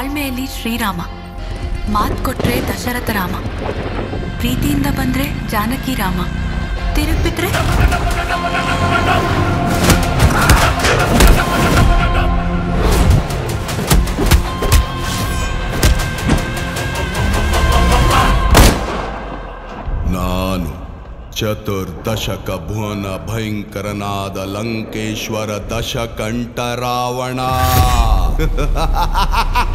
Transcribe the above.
ತಾಳ್ಮೆಯಲ್ಲಿ ಶ್ರೀರಾಮ ಮಾತ್ ಕೊಟ್ರೆ ದಶರಥ ರಾಮ ಪ್ರೀತಿಯಿಂದ ಬಂದ್ರೆ ಜಾನಕಿ ರಾಮ ತಿರುಗ್ಬಿಟ್ರೆ ನಾನು ಚತುರ್ದಶಕ ಭುವನ ಭಯಂಕರನಾದ ಲಂಕೇಶ್ವರ ದಶಕಂಠ ರಾವಣ